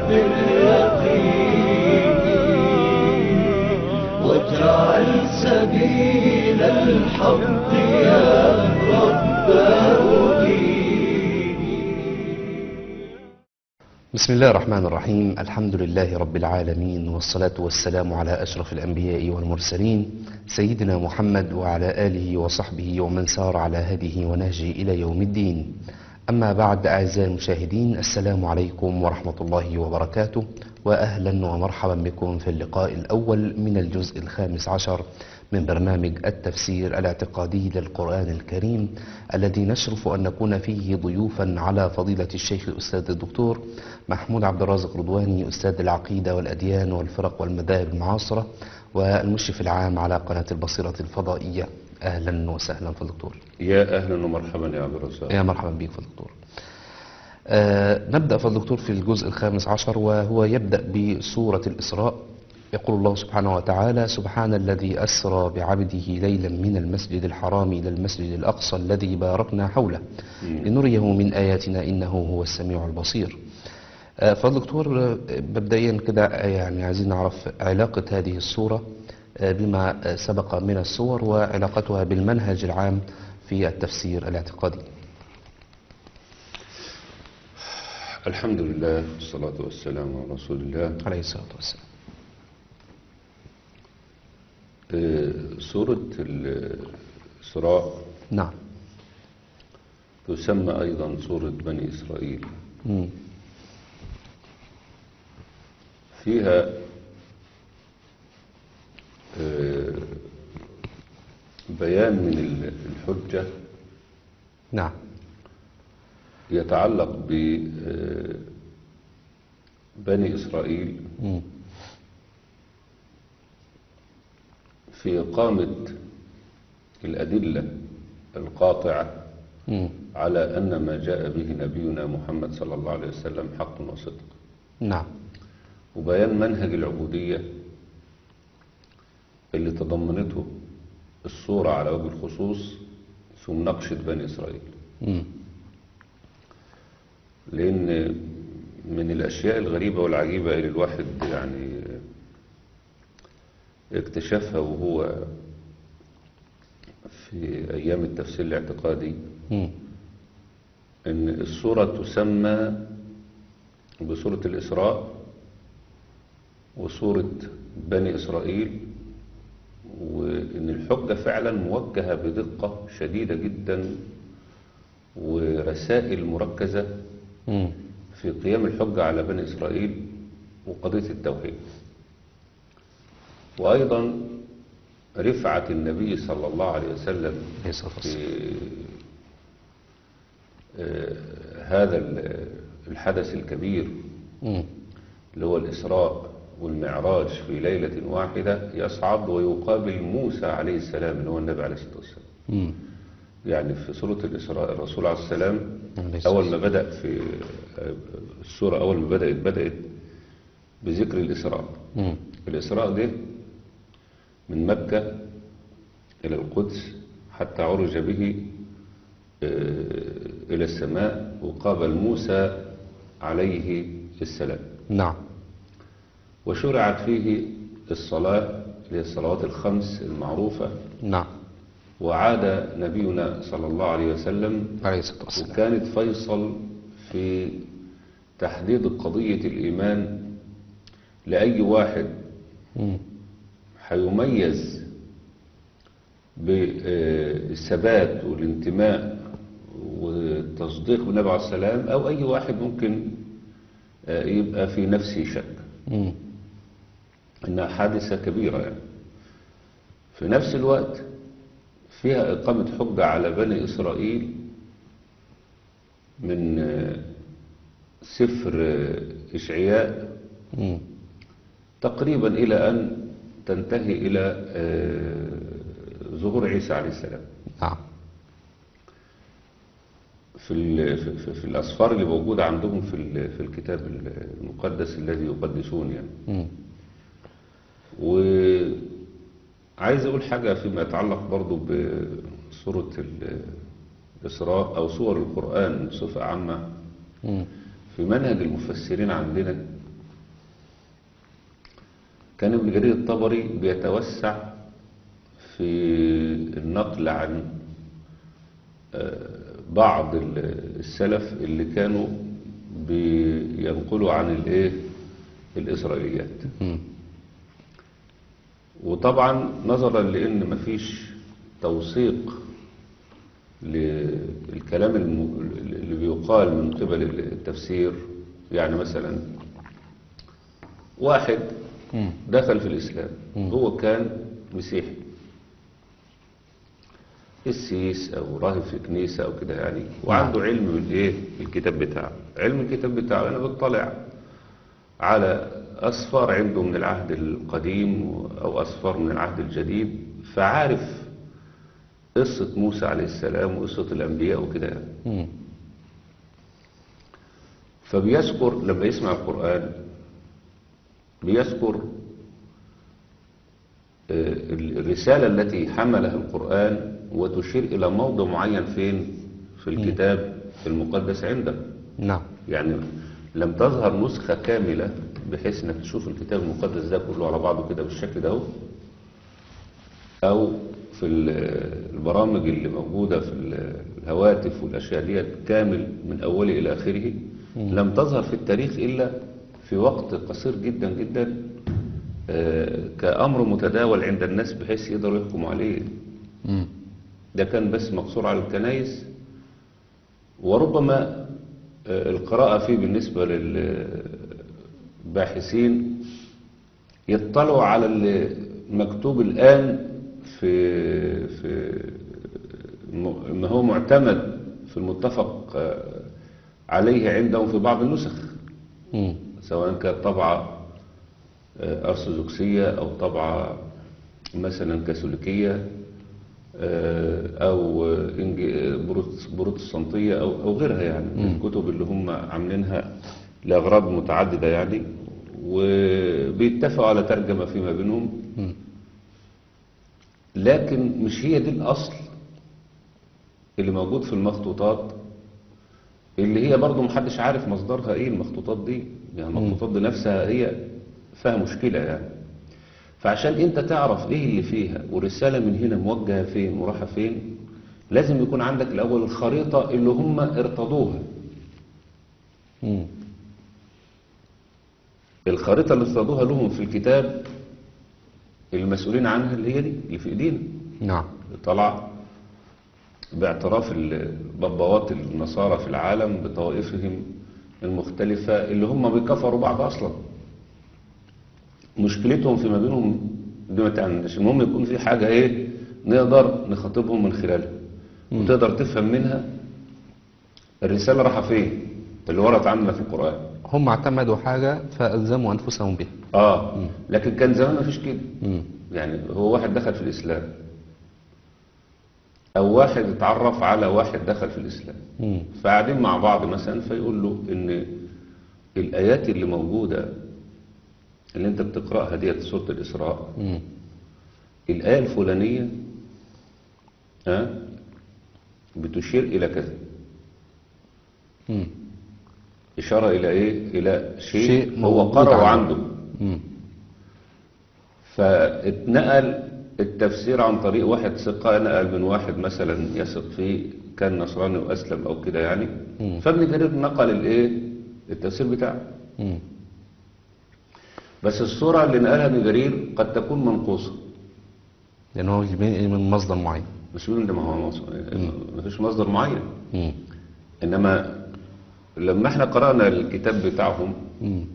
باليقين واجعل سبيل الحق يا رب بسم الله الرحمن الرحيم الحمد لله رب العالمين والصلاة والسلام على أشرف الأنبياء والمرسلين سيدنا محمد وعلى آله وصحبه ومن سار على هديه ونهجه إلى يوم الدين أما بعد أعزائي المشاهدين السلام عليكم ورحمة الله وبركاته وأهلا ومرحبا بكم في اللقاء الأول من الجزء الخامس عشر من برنامج التفسير الاعتقادي للقرآن الكريم الذي نشرف أن نكون فيه ضيوفا على فضيلة الشيخ الأستاذ الدكتور محمود عبد الرازق رضواني أستاذ العقيدة والأديان والفرق والمذاهب المعاصرة والمشرف العام على قناة البصيرة الفضائية أهلا وسهلا في الدكتور يا اهلا ومرحبا يا عبد الرزاق يا مرحبا بك في الدكتور آه نبدأ في الدكتور في الجزء الخامس عشر وهو يبدأ بسورة الإسراء يقول الله سبحانه وتعالى سبحان الذي أسرى بعبده ليلا من المسجد الحرام إلى المسجد الأقصى الذي باركنا حوله لنريه من آياتنا إنه هو السميع البصير آه، فالدكتور آه، مبدئيا كده آه، يعني عايزين نعرف علاقة هذه السورة آه، بما آه، سبق من السور وعلاقتها بالمنهج العام في التفسير الاعتقادي الحمد لله والصلاة والسلام على رسول الله عليه الصلاة والسلام آه، سورة الإسراء نعم تسمى أيضا سورة بني إسرائيل مم. فيها آه، بيان من ال- الحجة نعم يتعلق ببني إسرائيل مم. في إقامة الأدلة القاطعة مم. على أن ما جاء به نبينا محمد صلى الله عليه وسلم حق وصدق نعم وبيان منهج العبودية اللي تضمنته الصورة على وجه الخصوص في مناقشة بني إسرائيل مم. لأن من الأشياء الغريبة والعجيبة اللي الواحد يعني اكتشفها وهو في أيام التفسير الاعتقادي مم. أن السورة تسمى بسورة الإسراء وسورة بني إسرائيل وأن الحجة فعلا موجهة بدقة شديدة جدا ورسائل مركزة مم. في قيام الحجة على بني إسرائيل وقضية التوحيد وأيضا رفعة النبي صلى الله عليه وسلم عليه الصلاة والسلام في آه، هذا ال- الحدث الكبير مم. اللي هو الإسراء والمعراج في ليلة واحدة يصعد ويقابل موسى عليه السلام اللي هو النبي عليه الصلاة والسلام مم. يعني في سورة الإسراء الرسول عليه السلام عليه الصلاة أول ما بدأ في آه، السورة أول ما بدأت بدأت بذكر الإسراء مم. الإسراء ده من مكة إلى القدس حتى عرج به آه، إلى السماء وقابل موسى عليه السلام نعم وشرعت فيه الصلاة اللي هي الصلوات الخمس المعروفة نعم وعاد نبينا صلى الله عليه وسلم عليه الصلاة والسلام وكانت فيصل في تحديد قضية الإيمان لأي واحد مم. هيميز بالثبات والانتماء والتصديق بالنبي عليه السلام أو أي واحد ممكن آه، يبقى في نفسه شك مم. إنها حادثة كبيرة يعني في نفس الوقت فيها إقامة حجة على بني إسرائيل من آه، سفر آه، إشعياء مم. تقريبا إلى أن تنتهي إلى آه، ظهور عيسى عليه السلام نعم في ال- في- في- في الأسفار اللي موجودة عندهم في ال- في الكتاب المقدس الذي يقدسون يعني مم. وعايز أقول حاجة فيما يتعلق برضو بسورة ال- الإسراء أو سور القرآن بصفة عامة مم. في منهج المفسرين عندنا كان ابن جرير الطبري بيتوسع في النقل عن آه، بعض ال- السلف اللي كانوا بينقلوا عن الايه الاسرائيليات مم. وطبعا نظرا لان مفيش توثيق للكلام الم- اللي بيقال من قبل التفسير يعني مثلا واحد مم. دخل في الإسلام هو كان مسيحي السيس أو راهب في كنيسة أو كده يعني وعنده علم بالإيه الكتاب بتاعه علم الكتاب بتاعه أنا بطلع على أسفار عنده من العهد القديم أو أسفار من العهد الجديد فعارف قصة موسى عليه السلام وقصة الأنبياء وكده يعني مم. فبيذكر لما يسمع القرآن بيذكر آه، الرسالة التي حملها القرآن وتشير إلى موضع معين فين في الكتاب المقدس عنده نعم يعني لم تظهر نسخة كاملة بحيث انك تشوف الكتاب المقدس ده كله على بعضه كده بالشكل ده اهو. او في ال- البرامج اللي موجودة في ال- الهواتف والاشياء ديت كامل من اوله الى اخره لم تظهر في التاريخ الا في وقت قصير جدا جدا آه، كأمر متداول عند الناس بحيث يقدروا يحكموا عليه مم. ده كان بس مقصور على الكنائس وربما آه، القراءة فيه بالنسبة للباحثين يطلعوا على المكتوب الآن في في م- ما هو معتمد في المتفق آه، عليه عندهم في بعض النسخ مم. سواء كانت طبعة آه، أرثوذكسية أو طبعة مثلا كاثوليكية آه، أو آه، إنج- بروتس- بروتستانتية أو أو غيرها يعني من الكتب اللي هم عاملينها لأغراض متعددة يعني وبيتفقوا على ترجمة فيما بينهم مم. لكن مش هي دي الأصل اللي موجود في المخطوطات اللي هي برضو محدش عارف مصدرها ايه المخطوطات دي يعني المخطوطات دي نفسها هي فيها مشكلة يعني فعشان انت تعرف ايه اللي فيها والرسالة من هنا موجهة فين ورايحة فين لازم يكون عندك الاول الخريطة اللي هم ارتضوها مم. الخريطة اللي ارتضوها لهم في الكتاب المسؤولين عنها اللي هي دي اللي في ايدينا نعم طلع باعتراف البابوات النصارى في العالم بطوائفهم المختلفة اللي هم بيكفروا بعض أصلا مشكلتهم فيما بينهم دي ما تعنيش المهم يكون في حاجة إيه نقدر نخاطبهم من خلالها وتقدر تفهم منها الرسالة رايحة فين اللي وردت عندنا في القرآن هم اعتمدوا حاجة فألزموا أنفسهم بها آه لكن كان زمان ما فيش كده مم. يعني هو واحد دخل في الإسلام أو واحد اتعرف على واحد دخل في الإسلام مم. فقاعدين مع بعض مثلا فيقول له إن الآيات اللي موجودة اللي أنت بتقرأها ديت في سورة الإسراء مم. الآية الفلانية ها بتشير إلى كذا مم. إشارة إلى إيه؟ إلى شيء, شيء هو موجود قرأه عنده. عنده مم. فاتنقل التفسير عن طريق واحد ثقة نقل من واحد مثلا يثق فيه كان نصراني وأسلم أو كده يعني مم. فابن جرير نقل الإيه التفسير بتاعه مم. بس الصورة اللي نقلها ابن جرير قد تكون منقوصة لأن هو يجيب من مصدر معين مش بيقول ده ما هو مص- ما فيش مصدر معين مم. إنما لما احنا قرأنا الكتاب بتاعهم مم.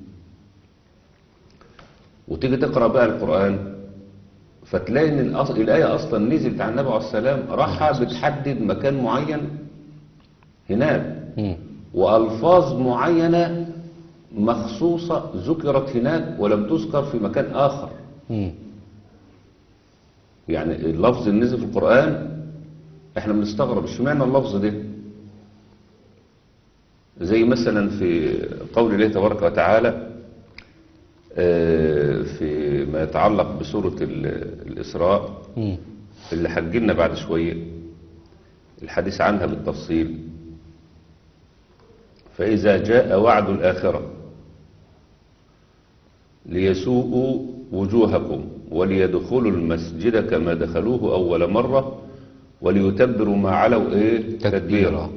وتيجي تقرأ بقى القرآن فتلاقي ان الأص... الآية أصلا نزلت عن النبي عليه السلام راحة بتحدد مكان معين هناك مم. وألفاظ معينة مخصوصة ذكرت هناك ولم تذكر في مكان آخر مم. يعني اللفظ اللي نزل في القرآن احنا بنستغرب اشمعنى اللفظ ده زي مثلا في قول الله تبارك وتعالى آه، في ما يتعلق بسورة ال- الإسراء مم. اللي هتجيلنا بعد شوية الحديث عنها بالتفصيل فإذا جاء وعد الآخرة ليسوءوا وجوهكم وليدخلوا المسجد كما دخلوه أول مرة وليتبروا ما علوا إيه تتبيرا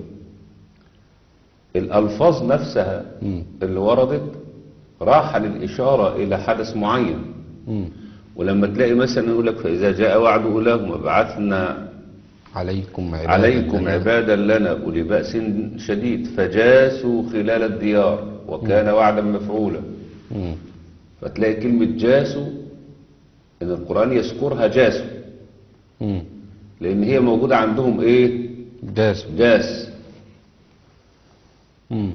الألفاظ نفسها مم. اللي وردت راح للإشارة إلى حدث معين مم. ولما تلاقي مثلا يقول لك فإذا جاء وعد أولاهم وبعثنا عليكم عبادا عليكم لنا. عبادا لنا أولي بأس شديد فجاسوا خلال الديار وكان وعدا مفعولا مم. فتلاقي كلمة جاسوا إن القرآن يذكرها جاسوا مم. لأن هي موجودة عندهم إيه جاسوا جاس مم.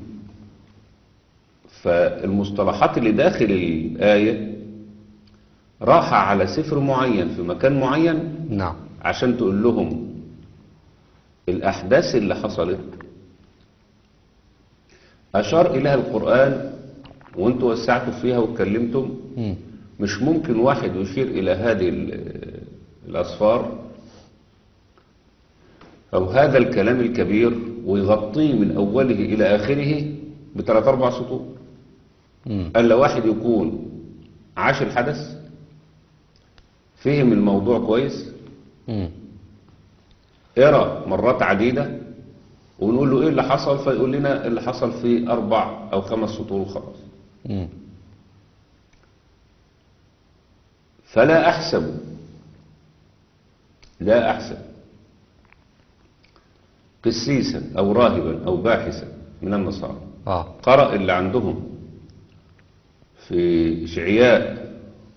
فالمصطلحات اللي داخل الآية راح على سفر معين في مكان معين نعم عشان تقول لهم الأحداث اللي حصلت أشار إليها القرآن وانتوا وسعتوا فيها واتكلمتم مم. مش ممكن واحد يشير إلى هذه ال- الأصفار أو هذا الكلام الكبير ويغطيه من أوله إلى آخره بثلاث أربع سطور مم. ألا واحد يكون عاش الحدث فهم الموضوع كويس مم. قرا مرات عديدة ونقول له ايه اللي حصل فيقول لنا اللي حصل في اربع او خمس سطور وخلاص مم. فلا احسب لا احسب قسيسا او راهبا او باحثا من النصارى اه قرأ اللي عندهم في إشعياء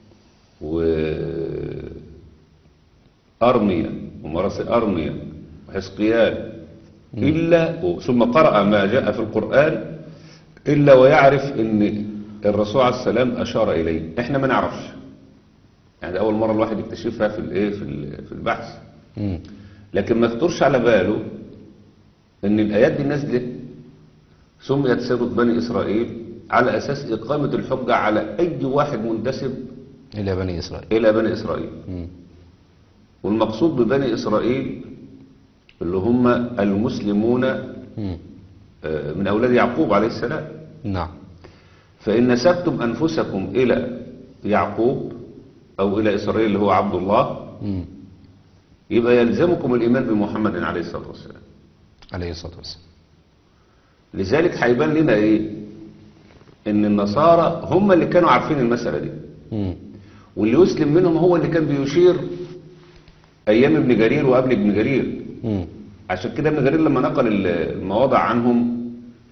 وأرميا ومراسي أرميا وحزقيال إلا ثم قرأ ما جاء في القرآن إلا ويعرف أن الرسول عليه السلام أشار إليه إحنا ما نعرفش يعني أول مرة الواحد يكتشفها في الإيه في ال- في البحث مم. لكن ما يخطرش على باله ان الايات دي نزلت سميت سيرة بني اسرائيل على اساس اقامة الحجة على اي واحد منتسب إلى بني إسرائيل الى بني اسرائيل مم. والمقصود ببني اسرائيل اللي هم المسلمون مم. آه، من اولاد يعقوب عليه السلام نعم فان نسبتم انفسكم الى يعقوب او الى اسرائيل اللي هو عبد الله مم. يبقى يلزمكم الايمان بمحمد عليه الصلاة والسلام عليه الصلاة والسلام لذلك هيبان لنا ايه ان النصارى هم اللي كانوا عارفين المسألة دي مم. واللي يسلم منهم هو اللي كان بيشير ايام ابن جرير وقبل ابن جرير مم. عشان كده ابن جرير لما نقل المواضع عنهم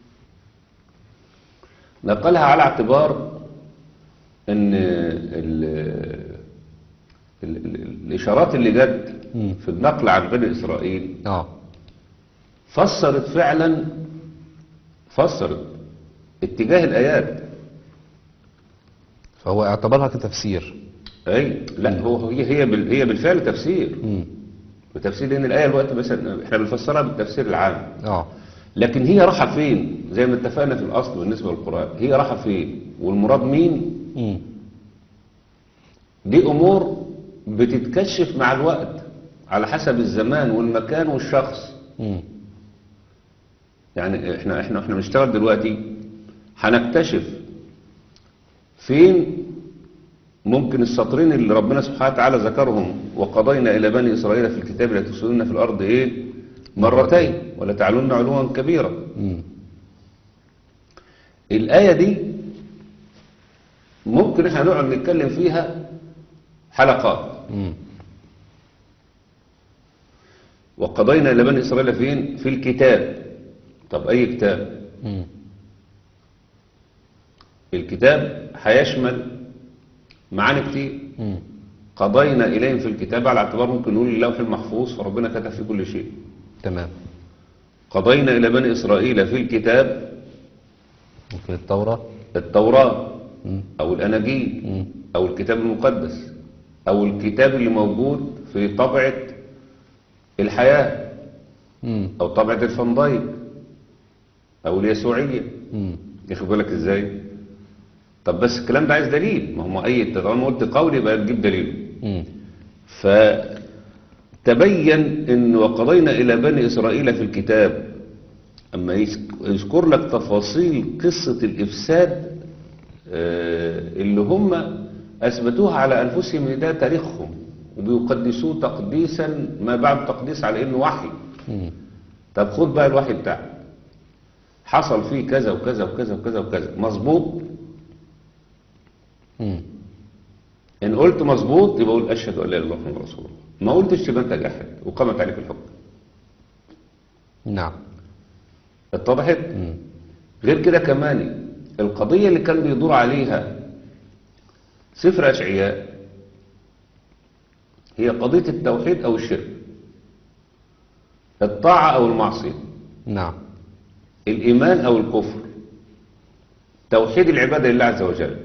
نقلها على اعتبار ان ال ال ال الاشارات اللي جت مم. في النقل عن بني اسرائيل اه فسرت فعلا فسرت اتجاه الآيات فهو اعتبرها كتفسير أي لا هو هي هي بال- هي بالفعل تفسير مم. بتفسير لأن الآية الوقت مثلا احنا بنفسرها بالتفسير العام اه لكن هي راحة فين زي ما اتفقنا في الأصل بالنسبة للقرآن هي راحة فين والمراد مين مم. دي أمور بتتكشف مع الوقت على حسب الزمان والمكان والشخص مم. يعني احنا احنا احنا بنشتغل دلوقتي هنكتشف فين ممكن السطرين اللي ربنا سبحانه وتعالى ذكرهم وقضينا الى بني اسرائيل في الكتاب لا تفسدون في الارض ايه مرتين ولا تعلن علوا كبيرا مم. الايه دي ممكن احنا نقعد نتكلم فيها حلقات مم. وقضينا الى بني اسرائيل فين في الكتاب طب اي كتاب مم. الكتاب هيشمل معاني كتير مم. قضينا إليهم في الكتاب على اعتبار ممكن نقول اللوح المحفوظ فربنا كتب فيه كل شيء تمام قضينا إلى بني إسرائيل في الكتاب وفي التوراة التوراة مم. أو الأناجيل مم. أو الكتاب المقدس أو الكتاب اللي موجود في طبعة الحياة مم. أو طبعة الفندايك أو اليسوعية مم. ياخد بالك إزاي طب بس الكلام ده عايز دليل ما هو أي طالما قلت قول يبقى تجيب دليل مم. فتبين ان وقضينا الى بني اسرائيل في الكتاب اما يذك- يذكر لك تفاصيل قصة الافساد آه، اللي هم أثبتوها على أنفسهم إن ده تاريخهم وبيقدسوه تقديسا ما بعد تقديس على إنه وحي مم. طب خد بقى الوحي بتاعك حصل فيه كذا وكذا وكذا وكذا وكذا مظبوط مم. إن قلت مظبوط يبقى أقول أشهد أن لا إله إلا الله محمد رسول الله ما قلتش يبقى أنت جاحد وقامت عليك الحكم نعم اتضحت؟ مم. غير كده كمان القضية اللي كان بيدور عليها سفر أشعياء هي قضية التوحيد أو الشرك الطاعة أو المعصية نعم الإيمان أو الكفر توحيد العبادة لله عز وجل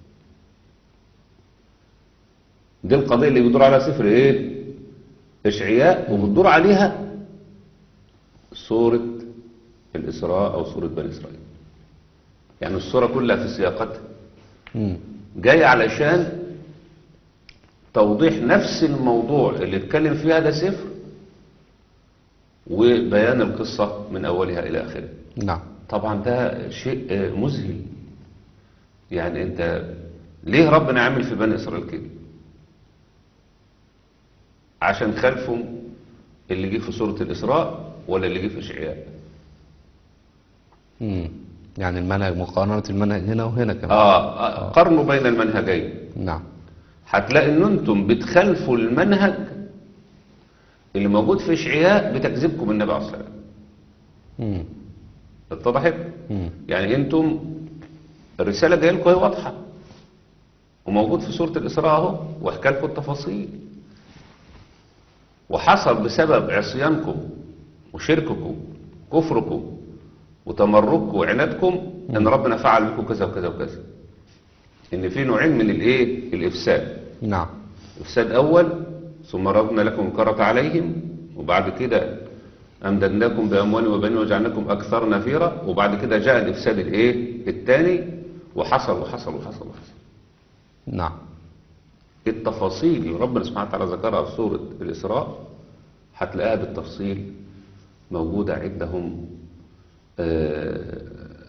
دي القضية اللي بيدور عليها سفر إيه إشعياء وبتدور عليها سورة الإسراء أو سورة بني إسرائيل يعني السورة كلها في سياقتها مم. جاية علشان توضيح نفس الموضوع اللي اتكلم فيه هذا سفر وبيان القصة من أولها إلى آخرها نعم طبعا ده شيء آه، مذهل يعني انت ليه ربنا عامل في بني اسرائيل كده عشان خلفهم اللي جه في سورة الإسراء ولا اللي جه في إشعياء مم. يعني المنهج مقارنة المنهج هنا وهنا كمان آه آه، قارنوا بين المنهجين نعم هتلاقي ان انتم بتخالفوا المنهج اللي موجود في إشعياء بتكذبكم النبي عليه الصلاة والسلام مم. اتضحت؟ مم. يعني انتم الرسالة جايه لكم هي واضحة وموجود في سورة الإسراء اهو وحكى لكم التفاصيل وحصل بسبب عصيانكم وشرككم كفركم وتمردكم وعنادكم ان ربنا فعل بكم كذا وكذا وكذا ان في نوعين من الايه الافساد نعم افساد اول ثم ردنا لكم الكرة عليهم وبعد كده امددناكم باموال وبنين وجعلناكم اكثر نفيرا وبعد كده جاء الافساد الايه الثاني وحصل وحصل وحصل وحصل نعم التفاصيل اللي ربنا سبحانه وتعالى ذكرها في سورة الإسراء هتلاقيها بالتفصيل موجودة عندهم آه،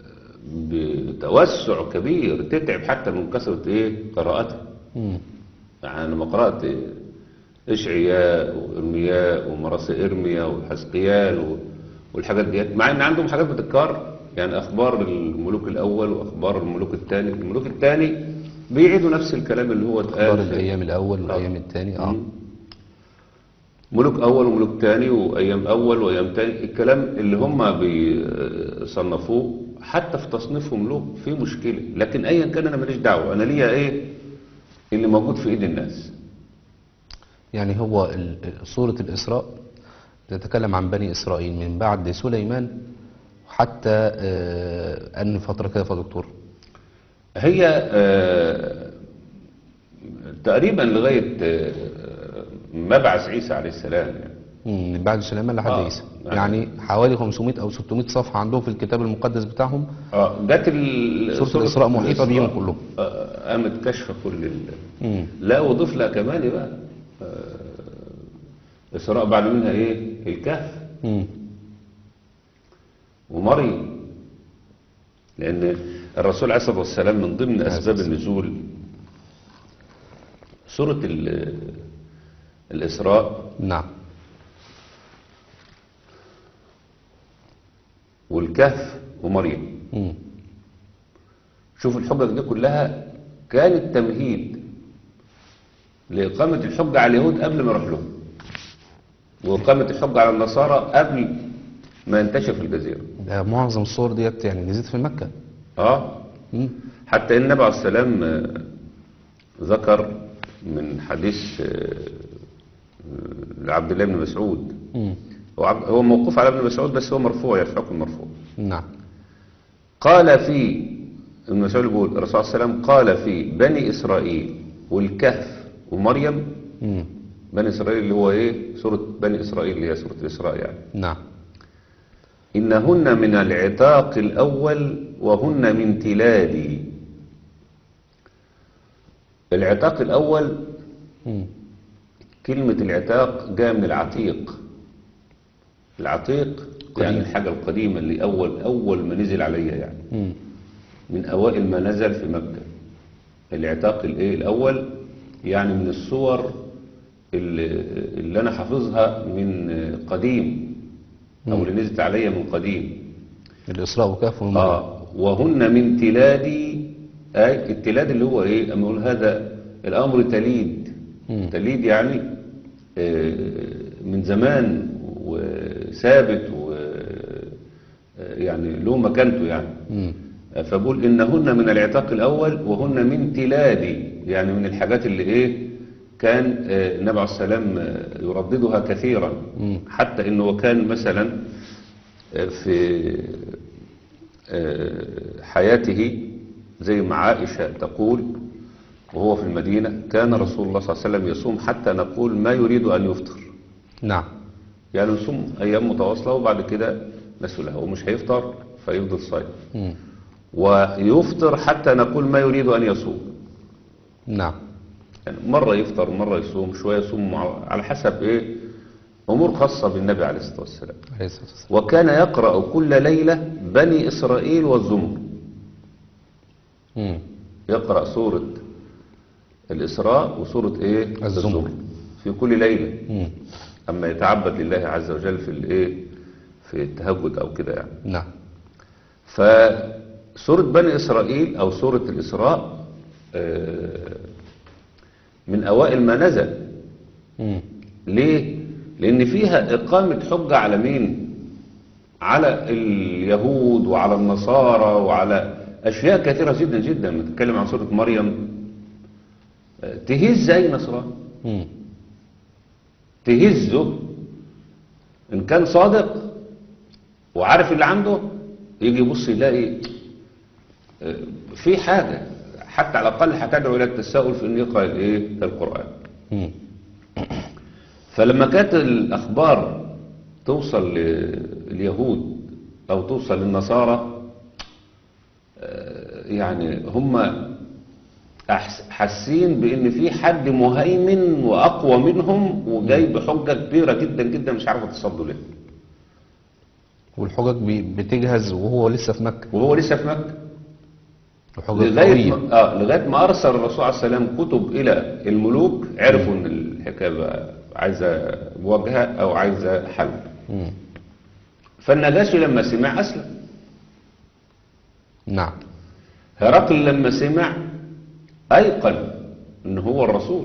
بتوسع كبير تتعب حتى من كثرة ايه قراءتها مم. يعني لما قرأت إشعياء وإرمياء ومراسي إرميا وحزقيال و- والحاجات ديت مع إن عندهم حاجات بتتكرر يعني أخبار الملوك الأول وأخبار الملوك الثاني الملوك الثاني بيعيدوا نفس الكلام اللي هو اخبار اتقال في- الايام الاول والايام الثاني اه مم. ملوك أول وملوك تاني وأيام أول وأيام تاني الكلام اللي هم بيصنفوه حتى في تصنيفهم له في مشكلة لكن أيا كان أنا ماليش دعوة أنا ليا إيه اللي موجود في إيد الناس يعني هو ال- سورة الإسراء تتكلم عن بني إسرائيل من بعد سليمان حتى آه، أن فترة كده يا دكتور هي آه، تقريبا لغاية آه، مبعث عيسى عليه السلام يعني مم، من بعد سليمان لحد آه، عيسى يعني- يعني حوالي 500 أو 600 صفحة عندهم في الكتاب المقدس بتاعهم اه جت ال- سورة الإسراء محيطة بيهم الإسراء، كلهم. آه، قامت كشف كل ال... مم. لا وضيف لها كمان بقى آه، إسراء بعد منها إيه الكهف مم. ومريم لأن الرسول عليه الصلاة والسلام من ضمن عليه أسباب الصلاة النزول سورة ال- الإسراء نعم والكهف ومريم مم. شوف الحجج دي كلها كانت تمهيد لإقامة الحجة على اليهود قبل ما يروح لهم وإقامة الحجة على النصارى قبل ما ينتشر في الجزيرة ده معظم الصور ديت يعني نزلت في مكة اه مم. حتى إن النبي عليه السلام آه، ذكر من حديث آه، آه، لعبد الله بن مسعود مم. هو عبد- هو موقوف على ابن مسعود بس هو مرفوع يرفعكم مرفوع نعم قال في ابن مسعود بيقول الرسول صلى الله عليه وسلم قال في بني إسرائيل والكهف ومريم مم. بني إسرائيل اللي هو إيه سورة بني إسرائيل اللي هي سورة الإسراء يعني نعم إنهن من العتاق الأول وهن من تلادي العتاق الأول مم. كلمة العتاق جاء من العتيق العتيق يعني قديم. الحاجة القديمة اللي أول أول ما نزل عليها يعني مم. من أوائل ما نزل في مكة العتاق الايه الاول يعني من الصور اللي, اللي انا حافظها من قديم او اللي نزلت عليا من قديم الإسراء وكهف ومريم اه وهن من تلادي اي التلاد اللي هو ايه اما اقول هذا الامر تليد مم. تليد يعني آه، من زمان وثابت و آه، يعني له مكانته يعني مم. فبقول إنهن من العتاق الأول وهن من تلادي يعني من الحاجات اللي إيه كان آه، النبي عليه السلام آه، يرددها كثيرا مم. حتى إنه كان مثلا آه، في آه، حياته زي ما عائشة تقول وهو في المدينة كان رسول الله صلى الله عليه وسلم يصوم حتى نقول ما يريد أن يفطر نعم يعني يصوم أيام متواصلة وبعد كده نسوا هو مش هيفطر فيفضل صايم مم. ويفطر حتى نقول ما يريد أن يصوم نعم يعني مرة يفطر مرة يصوم شوية يصوم مع- على حسب إيه أمور خاصة بالنبي عليه الصلاة والسلام عليه الصلاة والسلام وكان يقرأ كل ليلة بني إسرائيل والزمر مم. يقرأ سورة الإسراء وسورة إيه الزمر. في كل ليلة مم. أما يتعبد لله عز وجل في الإيه في التهجد أو كده يعني نعم فسورة بني إسرائيل أو سورة الإسراء آه، من أوائل ما نزل مم. ليه؟ لأن فيها إقامة حجة على مين؟ على اليهود وعلى النصارى وعلى أشياء كثيرة جدا جدا نتكلم عن سورة مريم آه، تهز أي نصراني مم. تهزه إن كان صادق وعارف اللي عنده يجي يبص يلاقي آه، في حاجة حتى على الأقل هتدعو إلى التساؤل في إنه يقرأ الإيه؟ القرآن مم. فلما كانت الأخبار توصل لليهود أو توصل للنصارى آه، يعني هم أحس- حاسين بأن في حد مهيمن وأقوى منهم وجاي بحجة كبيرة جدا جدا مش عارفة تصدوا ليه والحجج بي- بتجهز وهو لسه في مكة وهو لسه في مكة الحجج لغاية قوية ما, آه لغاية ما أرسل الرسول عليه السلام كتب إلى الملوك عرفوا إن الحكاية بقى عايزة مواجهة أو عايزة حل مم. فالنجاشي لما سمع أسلم نعم هرقل لما سمع أيقن إن هو الرسول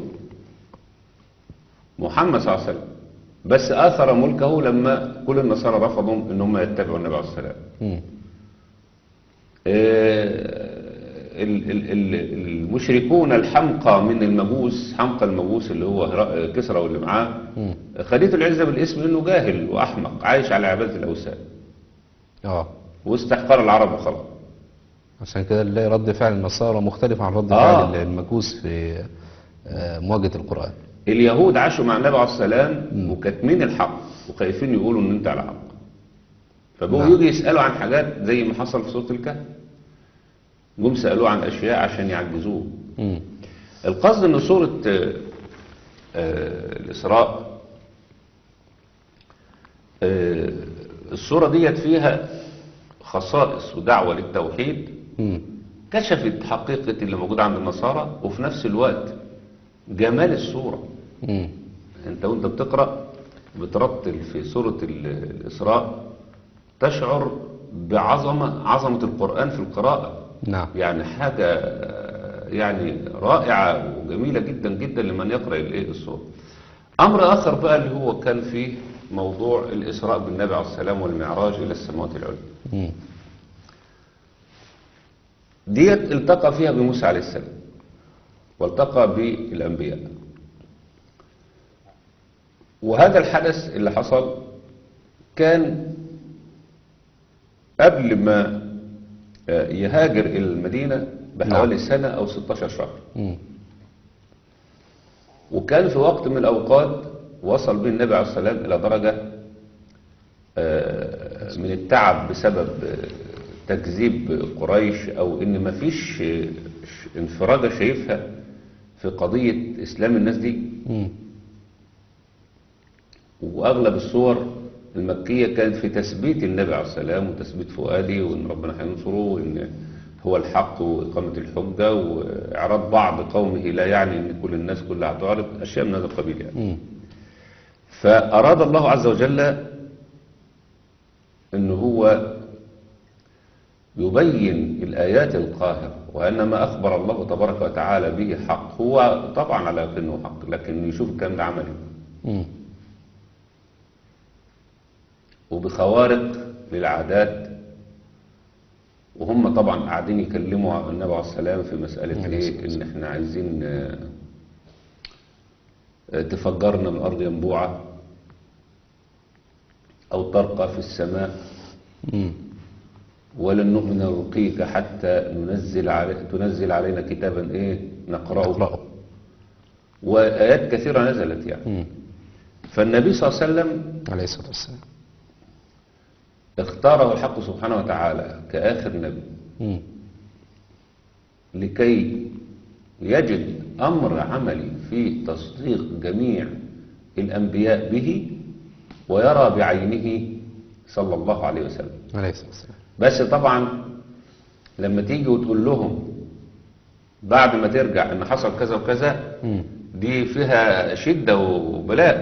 محمد صلى الله عليه وسلم بس آثر ملكه لما كل النصارى رفضوا إن هم يتبعوا النبي عليه السلام مم. ال- ال- ال- المشركون الحمقى من المجوس حمقى المجوس اللي هو هرا- كسرى واللي معاه مم. خديته العزة بالاسم انه جاهل واحمق عايش على عبادة الاوثان اه واستحقار العرب وخلاص عشان كده نلاقي رد فعل النصارى مختلف عن رد آه. فعل المجوس في آه، مواجهة القرآن اليهود عاشوا مع النبي عليه السلام وكاتمين الحق وخايفين يقولوا ان انت على حق فبقوا نعم. يجي يسألوا عن حاجات زي ما حصل في سورة الكهف جم سألوه عن اشياء عشان يعجزوه مم. القصد ان سورة آه، آه، الإسراء آه، السورة ديت فيها خصائص ودعوة للتوحيد مم. كشفت حقيقة اللي موجود عند النصارى وفي نفس الوقت جمال السورة مم. انت وانت بتقرأ بترتل في سورة ال- الإسراء تشعر بعظمة عظمة القرآن في القراءة نعم يعني حاجة آه، يعني رائعة وجميلة جدا جدا لمن يقرأ الايه السورة أمر آخر بقى اللي هو كان فيه موضوع الإسراء بالنبي عليه السلام والمعراج إلى السماوات العليا مم. ديت التقى فيها بموسى عليه السلام والتقى بالأنبياء وهذا الحدث اللي حصل كان قبل ما آه، يهاجر إلى المدينة بحوالي سنة أو 16 شهر مم. وكان في وقت من الأوقات وصل به النبي عليه السلام إلى درجة آه، من التعب بسبب آه، تكذيب قريش أو إن مفيش آه، ش- انفراجة شايفها في قضية إسلام الناس دي مم. وأغلب الصور المكية كانت في تثبيت النبي عليه السلام وتثبيت فؤادي وإن ربنا هينصره وإن هو الحق وإقامة الحجة وإعراض بعض قومه لا يعني أن كل الناس كلها تعرض أشياء من هذا القبيل يعني مم. فأراد الله عز وجل أن هو يبين الآيات القاهرة وأن ما أخبر الله تبارك وتعالى به حق هو طبعا على يقينه حق لكن يشوف الكلام ده عملي مم. وبخوارق للعادات وهم طبعا قاعدين يكلموا النبي عليه السلام في مسألة عليه ايه ان احنا عايزين آه، آه، تفجرنا من الارض ينبوعا او ترقى في السماء مم. ولن نؤمن لرقيك حتى ننزل علي تنزل علينا كتابا ايه نقرأه اقرأه وآيات كثيرة نزلت يعني مم. فالنبي صلى الله عليه وسلم عليه الصلاة والسلام اختاره الحق سبحانه وتعالى كآخر نبي مم. لكي يجد أمر عملي في تصديق جميع الأنبياء به ويرى بعينه صلى الله عليه وسلم عليه الصلاة والسلام بس طبعا لما تيجي وتقول لهم بعد ما ترجع ان حصل كذا وكذا مم. دي فيها شدة وبلاء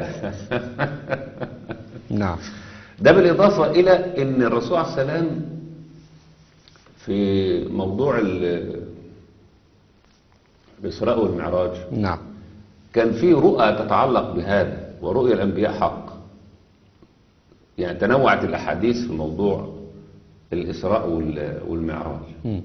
نعم ده بالإضافة إلى أن الرسول عليه السلام في موضوع ال- الإسراء والمعراج نعم كان في رؤى تتعلق بهذا ورؤيا الأنبياء حق يعني تنوعت الأحاديث في موضوع الإسراء وال- والمعراج مم.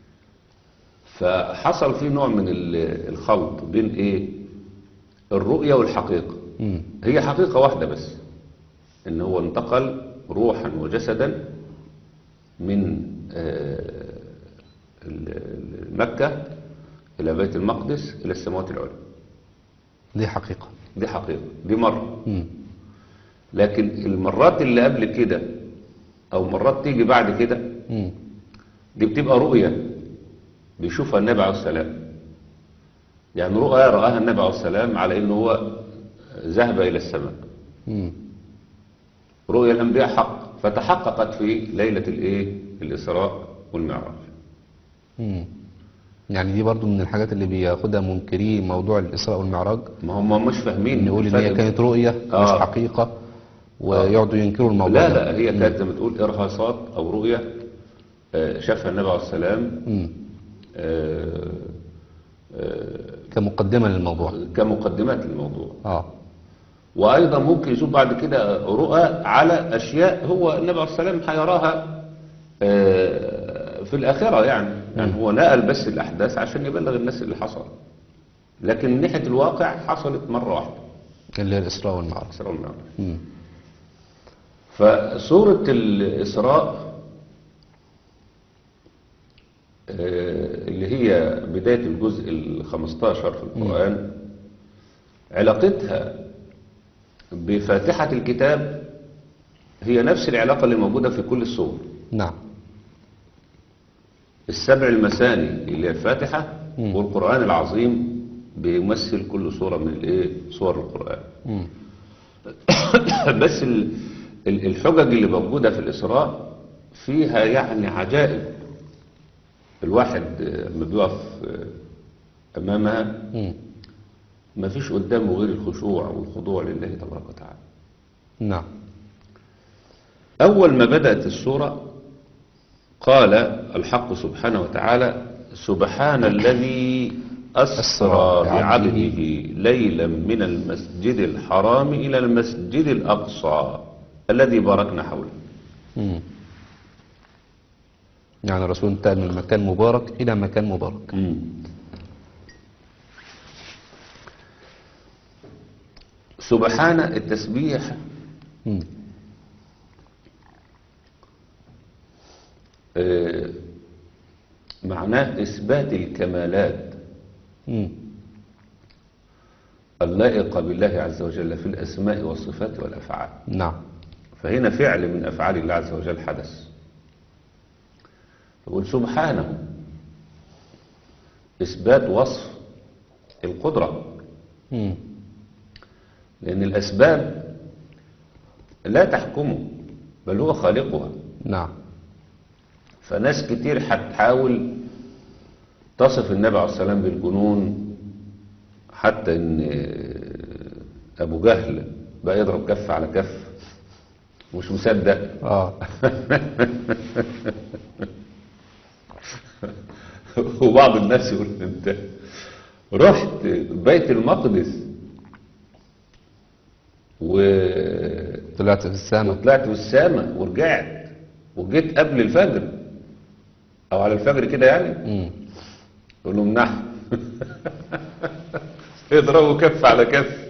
فحصل في نوع من ال- الخلط بين إيه الرؤيا والحقيقة مم. هي حقيقة واحدة بس ان هو انتقل روحا وجسدا من آه، ال- ال- مكة إلى بيت المقدس إلى السماوات العلى دي حقيقة دي حقيقة دي مرة مم. لكن المرات اللي قبل كده أو مرات تيجي بعد كده مم. دي بتبقى رؤية بيشوفها النبي عليه السلام يعني رؤية رآها النبي عليه السلام على إنه هو ذهب إلى السماء مم. رؤيا الأنبياء حق فتحققت في ليلة الإيه الإسراء والمعراج مم. يعني دي برضو من الحاجات اللي بياخدها منكري موضوع الإسراء والمعراج ما هم مش فاهمين نقول إن هي الفرق. كانت رؤية مش آه. حقيقة ويقعدوا ينكروا الموضوع لا ده. لا هي كانت زي ما تقول إرهاصات أو رؤية آه، شافها النبي عليه السلام مم. آه، آه، كمقدمة للموضوع كمقدمات للموضوع اه وأيضا ممكن يشوف بعد كده رؤى على أشياء هو النبي عليه السلام هيراها آه، في الآخرة يعني يعني هو نقل بس الأحداث عشان يبلغ الناس اللي حصل لكن من ناحية الواقع حصلت مرة واحدة اللي هي الإسراء والمعراج الإسراء والمعراج مم. فسورة الإسراء آه، اللي هي بداية الجزء الخمستاشر في القرآن علاقتها بفاتحة الكتاب هي نفس العلاقة اللي موجودة في كل السور نعم السبع المثاني اللي هي الفاتحة مم. والقرآن العظيم بيمثل كل سورة من الايه صور القرآن مم. بس ال- ال- الحجج اللي موجودة في الإسراء فيها يعني عجائب الواحد آه، لما بيقف آه، أمامها مم. ما فيش قدامه غير الخشوع والخضوع لله تبارك وتعالى نعم أول ما بدأت السورة قال الحق سبحانه وتعالى سبحان الذي أسرى أسرى بعبده بعبده ليلا من المسجد الحرام إلى المسجد الأقصى الذي باركنا حوله مم. يعني الرسول انتقل من مكان مبارك إلى مكان مبارك سبحان التسبيح مم. آه، معناه إثبات الكمالات مم. اللائقة بالله عز وجل في الأسماء والصفات والأفعال نعم فهنا فعل من أفعال الله عز وجل حدث يقول سبحانه إثبات وصف القدرة مم. لأن الأسباب لا تحكمه بل هو خالقها نعم فناس كتير هتحاول تصف النبي عليه السلام بالجنون حتى ان ابو جهل بقى يضرب كف على كف مش مصدق اه وبعض الناس يقول انت رحت بيت المقدس وطلعت طلعت في السماء في السماء ورجعت وجيت قبل الفجر او على الفجر كده يعني مم. يقول لهم نعم يضربوا كف على كف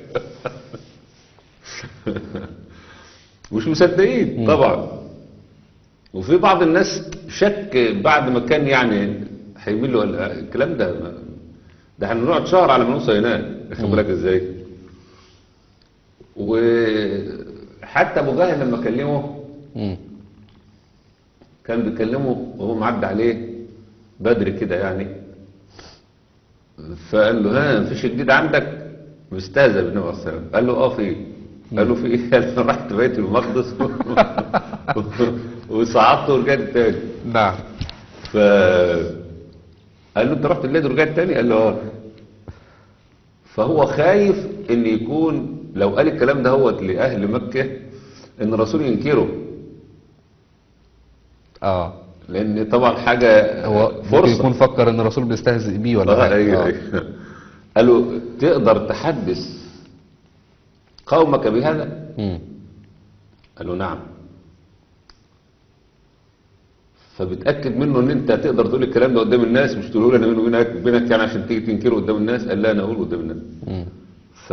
مش مصدقين طبعا وفي بعض الناس شك بعد ما كان يعني هيميل له الكلام ده ما- ده احنا نقعد شهر على ما نوصل هناك واخد بالك ازاي وحتى ابو جهل لما كلمه مم. كان بيكلمه وهو معدي عليه بدري كده يعني فقال له ها مفيش جديد عندك بيستهزأ بالنبي عليه الصلاه والسلام قال له اه في قال له في ايه قال له رحت بيت المقدس وصعدت ورجعت تاني نعم ف قال له انت رحت الليل ورجعت تاني قال له اه فهو خايف ان يكون لو قال الكلام ده هو لاهل مكه ان الرسول ينكره اه لان طبعا حاجه هو ممكن فرصه يكون فكر ان الرسول بيستهزئ بيه ولا آه حاجه أيوة آه. أيوة. قالوا تقدر تحدث قومك بهذا مم. قالوا نعم فبتأكد منه ان انت تقدر تقول الكلام ده قدام الناس مش تقول انا بيني وبينك بينك يعني عشان تيجي تنكره قدام الناس قال لا انا اقول قدام الناس مم. ف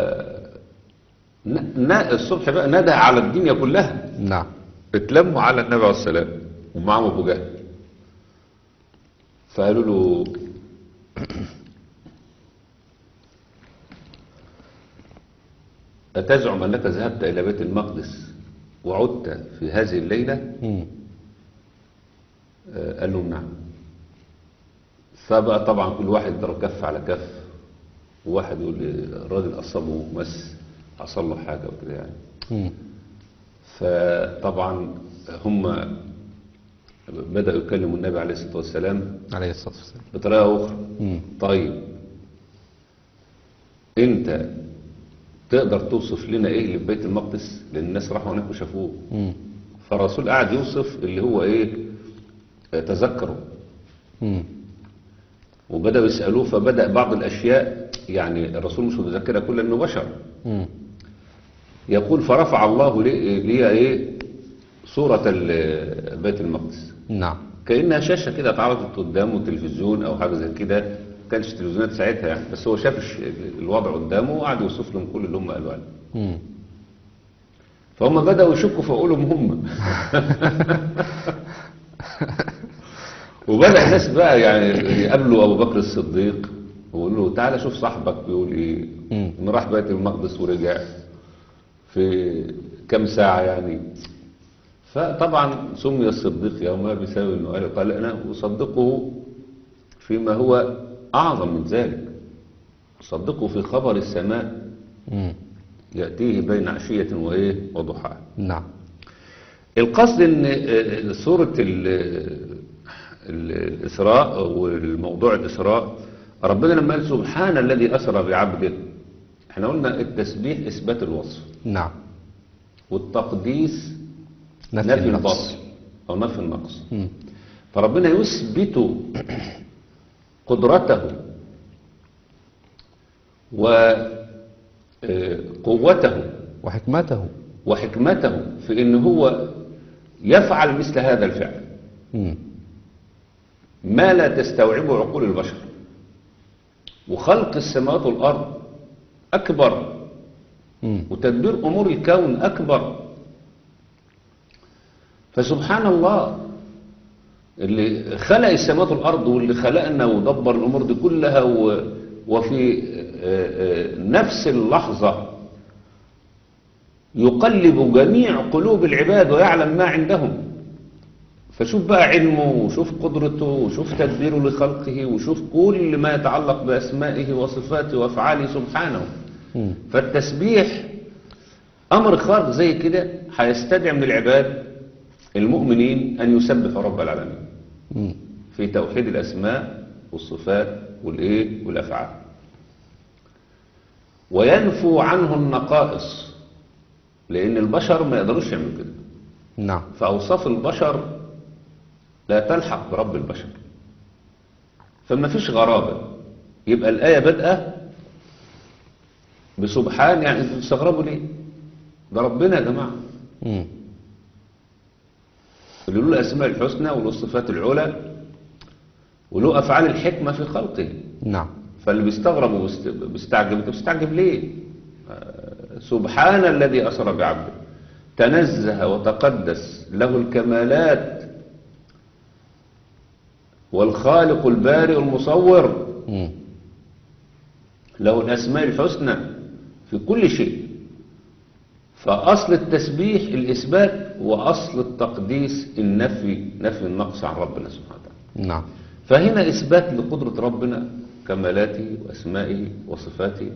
ن- ن- الصبح بقى ندى على الدنيا كلها نعم اتلموا على النبي عليه السلام ومعهم ابو جهل فقالوا له أتزعم أنك ذهبت إلى بيت المقدس وعدت في هذه الليلة مم. آه، قال لهم نعم فبقى طبعا كل واحد ضرب كف على كف وواحد يقول لي الراجل أصابه مس حصل له حاجة وكده يعني مم. فطبعا هم بدأوا يكلموا النبي عليه الصلاة والسلام عليه الصلاه والسلام بطريقة أخرى مم. طيب أنت تقدر توصف لنا إيه اللي في بيت المقدس لأن الناس راحوا هناك وشافوه مم. فالرسول قاعد يوصف اللي هو إيه تذكروا مم. وبدأوا يسألوه فبدأ بعض الأشياء يعني الرسول مش متذكرها كل إنه بشر مم. يقول فرفع الله لي لي إيه صورة ال- بيت المقدس نعم كأنها شاشة كده اتعرضت قدامه تلفزيون أو حاجة زي كده ما كانش تلفزيونات ساعتها يعني بس هو شاف الش- الوضع قدامه وقعد يوصف لهم كل اللي هم قالوا عليه مم. فهم بدأوا يشكوا في عقولهم هم وبدأ الناس بقى يعني يقابلوا أبو بكر الصديق ويقول له تعالى شوف صاحبك بيقول إيه مم. إنه راح بيت المقدس ورجع في كم ساعة يعني فطبعا سمي الصديق يومها بسبب انه قال قال انا اصدقه فيما هو اعظم من ذلك اصدقه في خبر السماء مم. ياتيه بين عشيه وايه وضحاها نعم القصد ان آه، سوره ال- ال- الاسراء والموضوع الاسراء ربنا لما قال سبحان الذي اسرى بعبده احنا قلنا التسبيح اثبات الوصف نعم والتقديس نفي نفي النقص. البصر او نفي النقص مم. فربنا يثبت قدرته وقوته وحكمته وحكمته في ان هو يفعل مثل هذا الفعل مم. ما لا تستوعبه عقول البشر وخلق السماوات والارض اكبر مم. وتدبير امور الكون اكبر فسبحان الله اللي خلق السماوات والارض واللي خلقنا ودبر الامور دي كلها و وفي آه، آه، نفس اللحظه يقلب جميع قلوب العباد ويعلم ما عندهم فشوف بقى علمه وشوف قدرته وشوف تدبيره لخلقه وشوف كل ما يتعلق بأسمائه وصفاته وأفعاله سبحانه مم. فالتسبيح أمر خارق زي كده هيستدعي من العباد المؤمنين أن يسبحوا رب العالمين مم. في توحيد الأسماء والصفات والايه والافعال وينفو عنه النقائص لان البشر ما يقدروش يعملوا كده نعم فاوصاف البشر لا تلحق برب البشر فما فيش غرابه يبقى الايه بادئه بسبحان يعني انتوا بتستغربوا ليه ده ربنا يا جماعه مم. اللي له الاسماء الحسنى وله الصفات العلى وله افعال الحكمه في خلقه نعم فاللي بيستغرب وبيستعجب انت بتستعجب ليه آه، سبحان الذي اسرى بعبده تنزه وتقدس له الكمالات والخالق البارئ المصور مم. له الاسماء الحسنى في كل شيء فاصل التسبيح الاثبات واصل التقديس النفي نفي النقص عن ربنا سبحانه وتعالى نعم فهنا إثبات لقدرة ربنا كمالاته وأسمائه وصفاته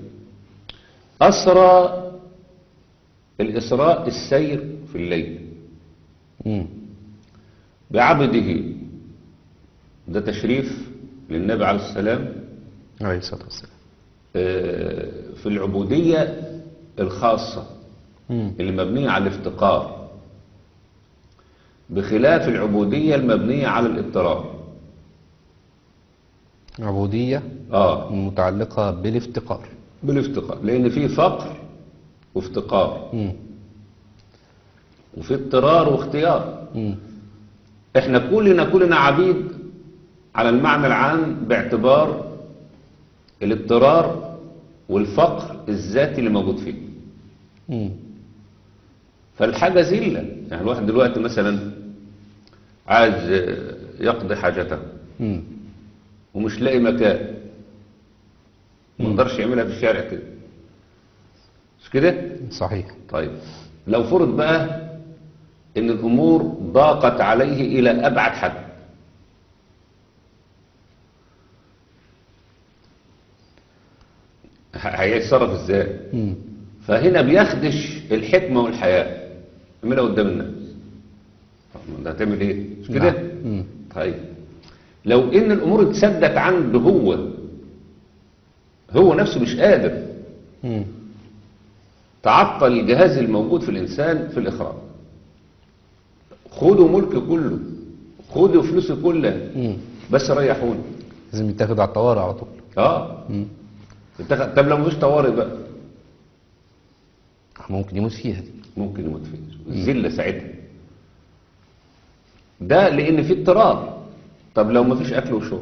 أسرى الإسراء السير في الليل مم. بعبده ده تشريف للنبي عليه السلام عليه الصلاة والسلام آه، في العبودية الخاصة مم. اللي مبنية على الافتقار بخلاف العبودية المبنية على الاضطرار عبودية آه متعلقة بالافتقار بالافتقار لأن في فقر وافتقار مم. وفي اضطرار واختيار مم. احنا كلنا كلنا عبيد على المعنى العام باعتبار الاضطرار والفقر الذاتي اللي موجود فيه مم. فالحاجة زلة يعني الواحد دلوقتي مثلا عايز آه، يقضي حاجته مم. ومش لاقي مكان ما يقدرش يعملها في الشارع كده مش كده صحيح طيب لو فرض بقى ان الامور ضاقت عليه الى ابعد حد ه- هيتصرف ازاي مم. فهنا بيخدش الحكمة والحياة يعملها قدام الناس طب ما ده هتعمل ايه مش كده نعم. مم. طيب لو ان الامور اتسدت عنده هو هو نفسه مش قادر مم. تعطل الجهاز الموجود في الإنسان في الإخراج خدوا ملك كله خدوا فلوسي كلها مم. بس ريحوني لازم يتاخد على الطوارئ على طول اه مم. اتخ- طب لو مفيش طوارئ بقى ممكن يموت فيها دي ممكن يموت فيه الذله ساعتها ده لان في اضطرار طب لو مفيش اكل وشرب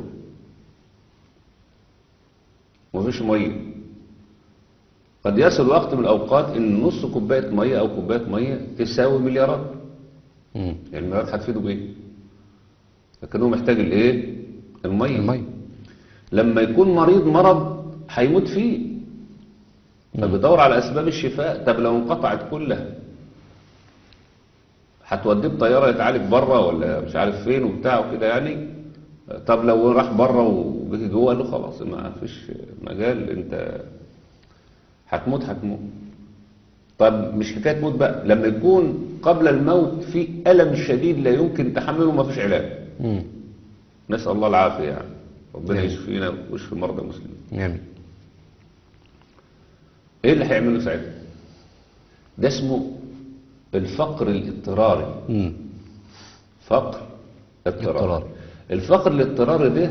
ومفيش ميه قد يصل وقت من الاوقات ان نص كوبايه ميه او كوبايه ميه تساوي مليارات مم. يعني المليارات هتفيده بايه لكن هو محتاج الايه الميه المية لما يكون مريض مرض هيموت فيه فبيدور على اسباب الشفاء طب لو انقطعت كلها هتوديه بطياره يتعالج بره ولا مش عارف فين وبتاع وكده يعني طب لو راح بره وجه جوه قال له خلاص ما فيش مجال انت هتموت هتموت طب مش حكايه موت بقى لما يكون قبل الموت في الم شديد لا يمكن تحمله وما فيش علاج مم. نسال الله العافيه يعني ربنا نعم. يشفينا ويشفي مرضى المسلمين آمين ايه اللي هيعمله ساعتها ده اسمه الفقر الاضطراري مم. فقر اضطراري اضطراري. الفقر الاضطراري ده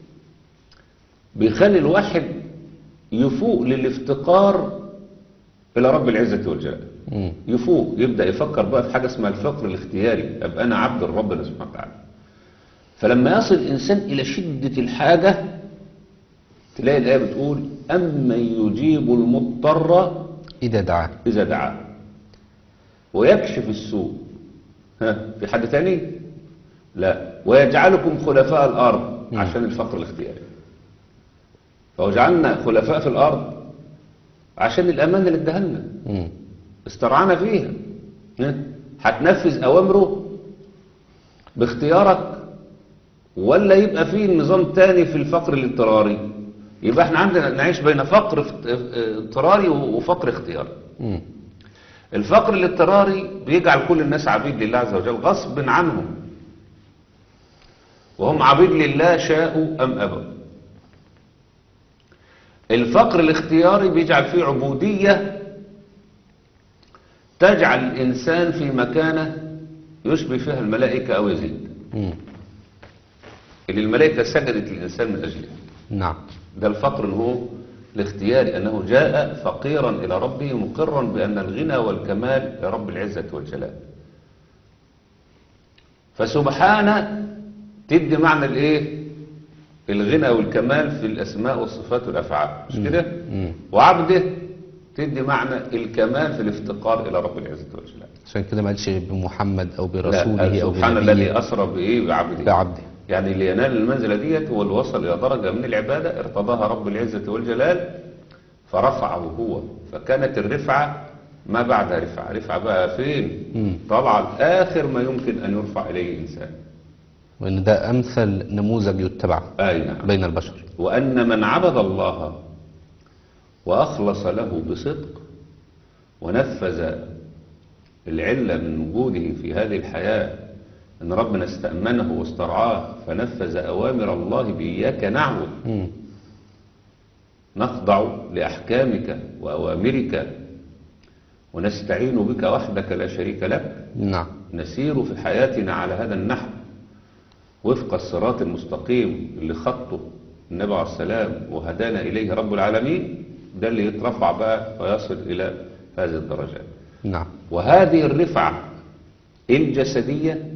بيخلي الواحد يفوق للافتقار الى رب العزه والجلال مم. يفوق يبدا يفكر بقى في حاجه اسمها الفقر الاختياري ابقى انا عبد لربنا سبحانه وتعالى فلما يصل الانسان الى شده الحاجه تلاقي الايه بتقول امن يجيب المضطر إذا دعاه إذا دعاه ويكشف السوء ها في حد تاني لا ويجعلكم خلفاء الأرض مم. عشان الفقر الاختياري فوجعلنا خلفاء في الأرض عشان الأمان اللي اداها لنا مم. استرعانا فيها ها؟ هتنفذ أوامره باختيارك ولا يبقى فيه نظام تاني في الفقر الاضطراري يبقى احنا عندنا نعيش بين فقر افت- اضطراري وفقر اختياري مم. الفقر الاضطراري بيجعل كل الناس عبيد لله عز وجل غصب عنهم وهم عبيد لله شاءوا أم أبوا الفقر الاختياري بيجعل فيه عبودية تجعل الإنسان في مكانة يشبه فيها الملائكة أو يزيد مم. اللي الملائكة سجدت للإنسان من أجله نعم ده الفقر إن هو الاختياري أنه جاء فقيرا إلى ربه مقرا بأن الغنى والكمال لرب العزة والجلال فسبحانه تدي معنى الايه الغنى والكمال في الأسماء والصفات والأفعال مش كده مم. وعبده تدي معنى الكمال في الافتقار إلى رب العزة والجلال عشان كده ما قالش بمحمد او لا برسوله او سبحان الذي بنبيه أسرى بإيه بعبده بعبده يعني اللي ينال المنزلة ديت هو اللي وصل إلى درجة من العبادة ارتضاها رب العزة والجلال فرفعه هو فكانت الرفعة ما بعدها رفعة رفعة بقى فين مم. طبعا آخر ما يمكن أن يرفع إليه إنسان وان ده امثل نموذج يتبع آي نعم بين البشر وأن من عبد الله وأخلص له بصدق ونفذ العلة من وجوده في هذه الحياة أن ربنا استأمنه واسترعاه فنفذ أوامر الله بإياك نعبد مم. نخضع لأحكامك وأوامرك ونستعين بك وحدك لا شريك لك نعم نسير في حياتنا على هذا النحو وفق الصراط المستقيم اللي خطه النبي عليه السلام وهدانا إليه رب العالمين ده اللي يترفع بقى ويصل إلى هذه الدرجات نعم وهذه الرفعة الجسدية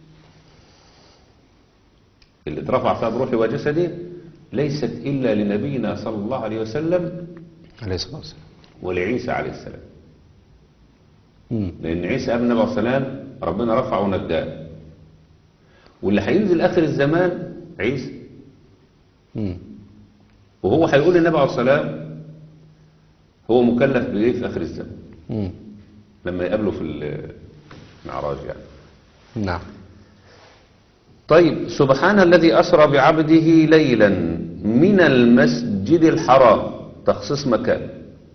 اللي اترفع فيها بروحه وجسده ليست إلا لنبينا صلى الله عليه وسلم عليه الصلاه والسلام ولعيسى عليه السلام مم. لأن عيسى ابن النبي عليه السلام ربنا رفعه ونجاه واللي هينزل آخر الزمان عيسى مم. وهو هيقول للنبي عليه السلام هو مكلف بإيه في آخر الزمان مم. لما يقابله في المعراج يعني نعم طيب سبحان الذي أسرى بعبده ليلا من المسجد الحرام تخصيص مكان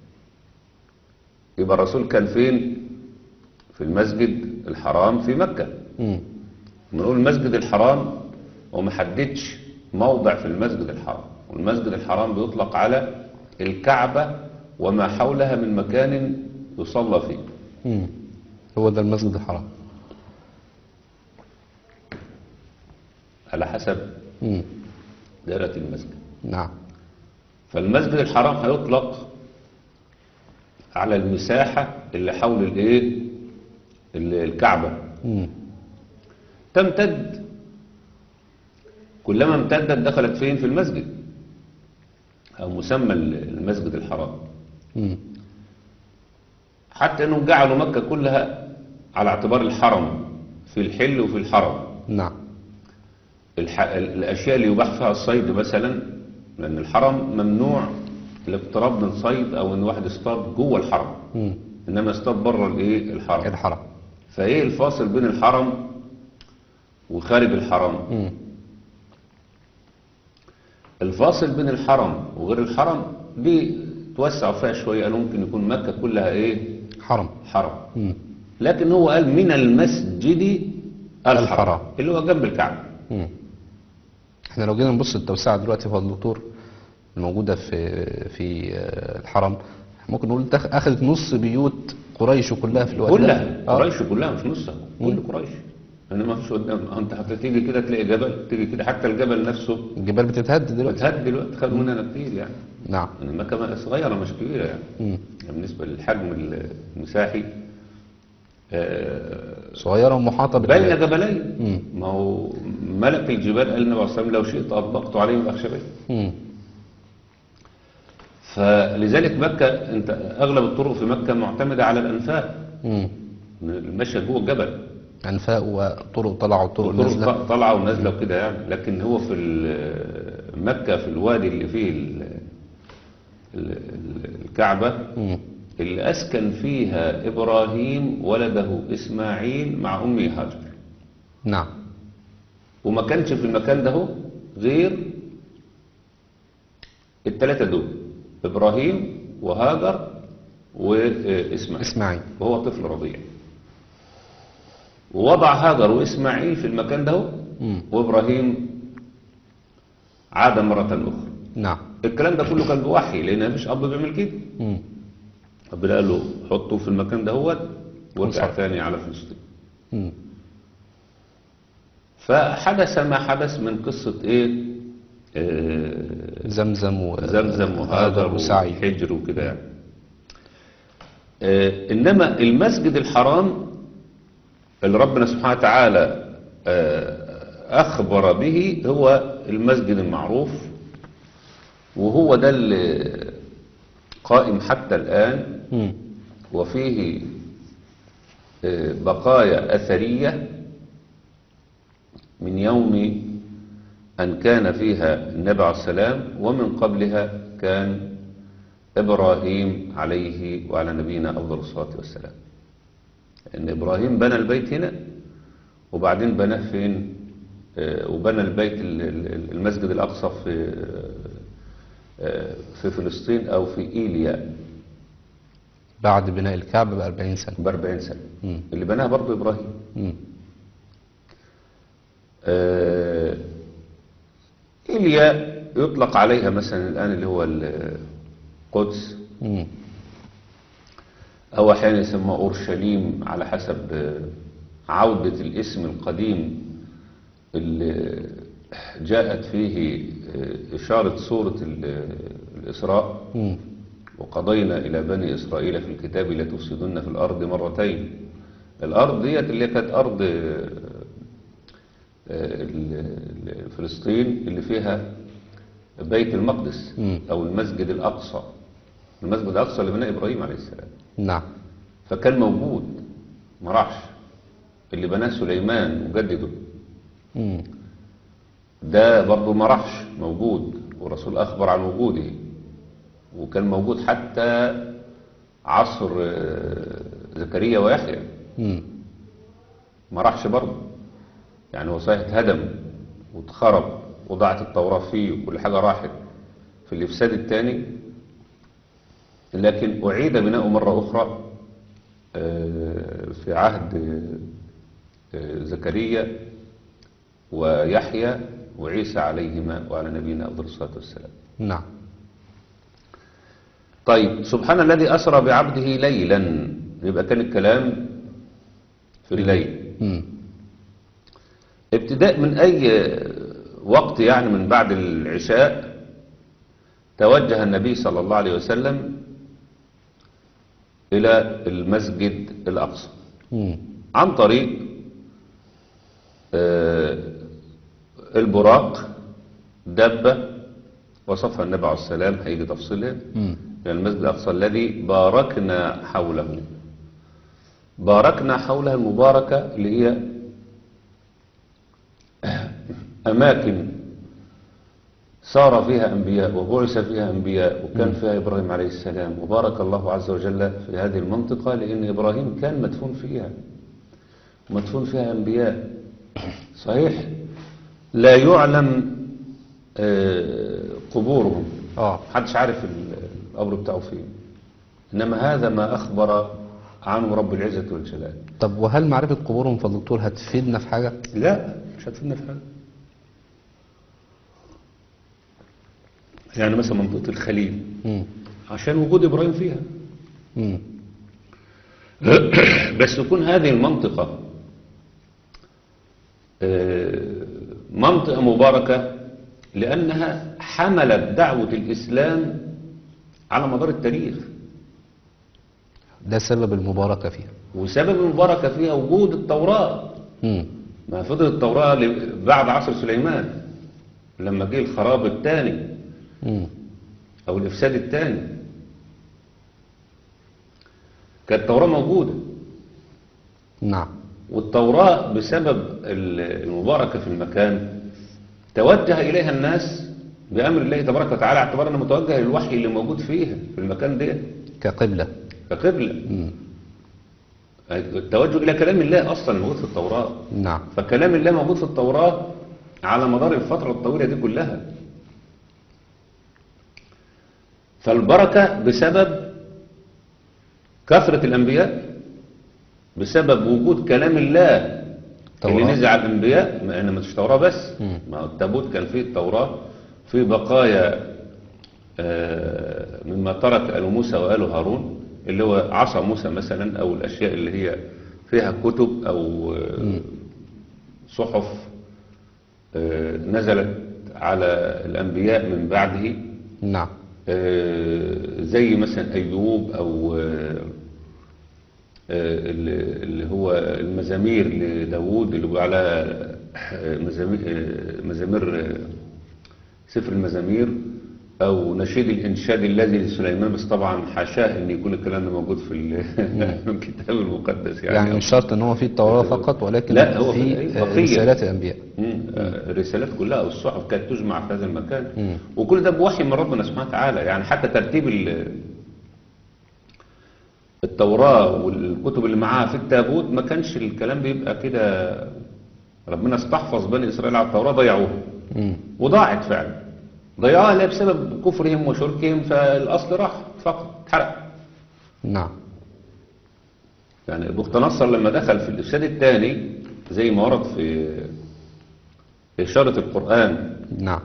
يبقى الرسول كان فين في المسجد الحرام في مكة مم. بنقول المسجد الحرام وما حددش موضع في المسجد الحرام والمسجد الحرام بيطلق على الكعبة وما حولها من مكان يصلى فيه مم. هو ده المسجد الحرام على حسب مم. دائرة المسجد نعم فالمسجد الحرام هيطلق على المساحة اللي حول الايه ال- الكعبة مم. تمتد كلما امتدت دخلت فين في المسجد او مسمى ال- المسجد الحرام مم. حتى انهم جعلوا مكة كلها على اعتبار الحرم في الحل وفي الحرم نعم الح... الاشياء اللي يباح فيها الصيد مثلا لان الحرم ممنوع الاقتراب من صيد او ان واحد يصطاد جوه الحرم مم. انما يصطاد بره الايه الحرم الحرام فايه الفاصل بين الحرم وخارج الحرم مم. الفاصل بين الحرم وغير الحرم دي توسعوا فيها شويه قالوا ممكن يكون مكه كلها ايه حرم حرم مم. لكن هو قال من المسجد الحرام الحرام. اللي هو جنب الكعبه مم. احنا لو جينا نبص التوسعة دلوقتي في الدكتور الموجودة في في آه، الحرم ممكن نقول تخ- اخذت نص بيوت قريش كلها في الوقت ده. كلها آه. قريش كلها مش نصها كل قريش انا ما فيش قدام انت هتيجي كده تلاقي جبل تيجي كده حتى الجبل نفسه الجبال بتتهد دلوقتي بتهد دلوقتي خدوا مننا كتير يعني نعم يعني مكة صغيرة مش كبيرة يعني مم. يعني بالنسبة للحجم المساحي آه، صغيرة ومحاطة بين بالجبال جبلين مم. ما هو ملك الجبال قال النبي عليه الصلاة والسلام لو شئت أطبقت عليهم الأخشبين مم. فلذلك مكة انت أغلب الطرق في مكة معتمدة على الأنفاق مم. المشي جوه الجبل أنفاق وطرق طلع وطرق الطرق نازلة ط- طالعة ونازلة وكده يعني لكن هو في ال- مكة في الوادي اللي فيه ال- ال- ال- الكعبة مم. اللي أسكن فيها إبراهيم ولده إسماعيل مع أمه هاجر نعم وما كانش في المكان ده هو غير الثلاثة دول إبراهيم وهاجر وإسماعيل إسماعيل وهو طفل رضيع ووضع هاجر وإسماعيل في المكان ده هو مم. وإبراهيم عاد مرة أخرى نعم الكلام ده كله كان بوحي لان مفيش اب بيعمل كده مم. ربنا قال له حطه في المكان ده هو وارجع وانصرف. تاني على فلسطين مم. فحدث ما حدث من قصة ايه آه، زمزم و... زمزم وهاجر وسعي وحجر وكده يعني آه، انما المسجد الحرام اللي ربنا سبحانه وتعالى آه، اخبر به هو المسجد المعروف وهو ده اللي قائم حتى الان مم. وفيه آه، بقايا أثرية من يوم أن كان فيها النبي عليه السلام ومن قبلها كان إبراهيم عليه وعلى نبينا أفضل الصلاة والسلام إن إبراهيم بنى البيت هنا وبعدين بناه فين آه، وبنى البيت ال- ال- المسجد الأقصى في آه، في فلسطين أو في إيليا بعد بناء الكعبة ب 40 سنة ب 40 سنة مم. اللي بناها برضه إبراهيم مم. آه، إيليا يطلق عليها مثلا الآن اللي هو القدس مم. أو أحيانا يسمى أورشليم على حسب آه، عودة الاسم القديم اللي جاءت فيه آه، إشارة سورة ال- الإسراء مم. وقضينا إلى بني إسرائيل في الكتاب لتفسدن في الأرض مرتين الأرض ديت اللي كانت أرض آه، ال- ال- فلسطين اللي فيها بيت المقدس مم. أو المسجد الأقصى المسجد الأقصى اللي بناه إبراهيم عليه السلام نعم فكان موجود ما راحش اللي بناه سليمان وجدده مم. ده برضه ما راحش موجود والرسول أخبر عن وجوده وكان موجود حتى عصر آه، زكريا ويحيى مم. ما راحش برضه يعني هو صحيح اتهدم واتخرب وضاعت التوراة فيه وكل حاجة راحت في الإفساد الثاني لكن أعيد بناؤه مرة أخرى آه، في عهد آه، زكريا ويحيى وعيسى عليهما وعلى نبينا أفضل الصلاة والسلام نعم طيب سبحان الذي أسرى بعبده ليلا يبقى كان الكلام في الليل مم. ابتداء من أي وقت يعني من بعد العشاء توجه النبي صلى الله عليه وسلم إلى المسجد الأقصى مم. عن طريق آه، البراق دابة وصفها النبي عليه السلام هيجي تفصيلها مم. من المسجد الأقصى الذي باركنا حوله باركنا حولها المباركة اللي هي أماكن سار فيها أنبياء وبعث فيها أنبياء وكان فيها إبراهيم عليه السلام وبارك الله عز وجل في هذه المنطقة لأن إبراهيم كان مدفون فيها مدفون فيها أنبياء صحيح لا يعلم آه، قبورهم اه محدش عارف ال- القبر بتاعه فين إنما هذا ما أخبر عنه رب العزة والجلال طب وهل معرفة قبورهم في الدكتور هتفيدنا في حاجة؟ لا مش هتفيدنا في حاجة يعني مثلا منطقة الخليل مم. عشان وجود إبراهيم فيها مم. بس تكون هذه المنطقة آه، منطقة مباركة لأنها حملت دعوة الإسلام على مدار التاريخ ده سبب المباركة فيها وسبب المباركة فيها وجود التوراة مم. ما فضلت التوراة ل- بعد عصر سليمان لما جه الخراب الثاني مم. أو الإفساد الثاني كانت التوراة موجودة نعم والتوراة بسبب ال- المباركة في المكان توجه إليها الناس بأمر الله تبارك وتعالى اعتبار أنه متوجه للوحي اللي موجود فيها في المكان ده كقبلة كقبلة مم. التوجه إلى كلام الله أصلا موجود في التوراة نعم فكلام الله موجود في التوراة على مدار الفترة الطويلة دي كلها فالبركة بسبب كثرة الأنبياء بسبب وجود كلام الله اللي توراة. نزل على الأنبياء ما أنا مش توراة بس مم. ما هو التابوت كان فيه التوراة فيه بقايا آه، مما ترك آل موسى وآل هارون اللي هو عصا موسى مثلا أو الأشياء اللي هي فيها كتب أو آه، صحف آه، نزلت على الأنبياء من بعده نعم آه، زي مثلا أيوب أو آه، آه، اللي اللي هو المزامير لداوود اللي بيقول على آه، مزامير آه، مزامير آه، سفر المزامير أو نشيد الإنشاد الذي لسليمان بس طبعا حاشاه إن يكون الكلام ده موجود في ال- في الكتاب المقدس يعني, يعني مش شرط ان هو في التوراة فقط ولكن لا، هو في في- آه، بقية. رسالات الانبياء مم. آه، الرسالات كلها او الصحف كانت تجمع في هذا المكان مم. وكل ده بوحي من ربنا سبحانه وتعالى يعني حتى ترتيب ال- التوراة والكتب اللي معاها في التابوت ما كانش الكلام بيبقى كده ربنا استحفظ بني اسرائيل على التوراة ضيعوها مم. وضاعت فعلا ضيعوها لا بسبب كفرهم وشركهم فالاصل راح فقط اتحرق نعم يعني بخت نصر لما دخل في الإفساد الثاني زي ما ورد في إشارة القرآن نعم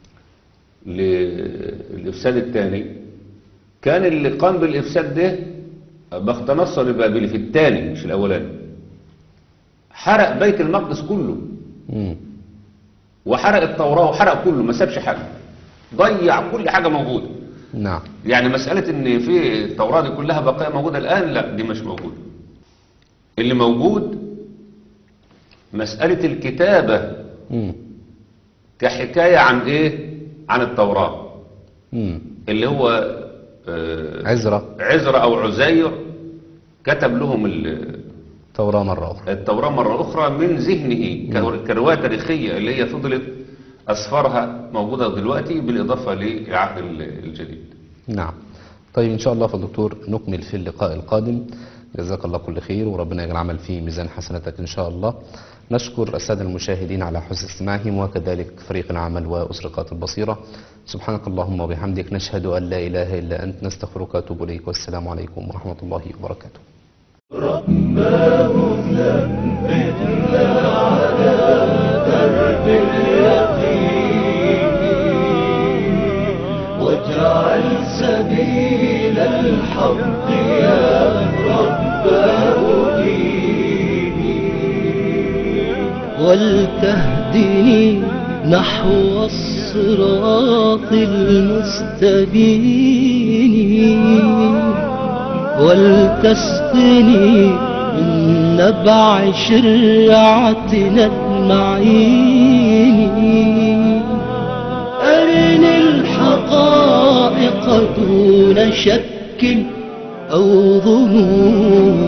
للإفساد الثاني كان اللي قام بالإفساد ده بخت نصر البابلي في الثاني مش الأولاني حرق بيت المقدس كله مم. وحرق التوراة وحرق كله ما سابش حاجة ضيع كل حاجة موجودة نعم يعني مسألة ان في التوراة دي كلها بقايا موجودة الآن لا دي مش موجودة اللي موجود مسألة الكتابة مم. كحكاية عن ايه عن التوراة مم. اللي هو آه، عزرة عزرا او عزير كتب لهم ال- توراة مرة أخرى التوراة مرة أخرى من ذهنه كر- كرواية تاريخية اللي هي فضلت أسفارها موجودة دلوقتي بالإضافة للعهد ال- الجديد نعم طيب إن شاء الله فالدكتور نكمل في اللقاء القادم جزاك الله كل خير وربنا يجعل العمل في ميزان حسناتك إن شاء الله نشكر السادة المشاهدين على حسن استماعهم وكذلك فريق العمل وأسرقات البصيرة سبحانك اللهم وبحمدك نشهد أن لا إله إلا أنت نستغفرك ونتوب إليك والسلام عليكم ورحمة الله وبركاته واجعل سبيل الحق يا رب أهديني ولتهدني نحو الصراط المستبين ولتسقني من نبع شرعتنا المعين أرني الحقائق دون شك أو ظنون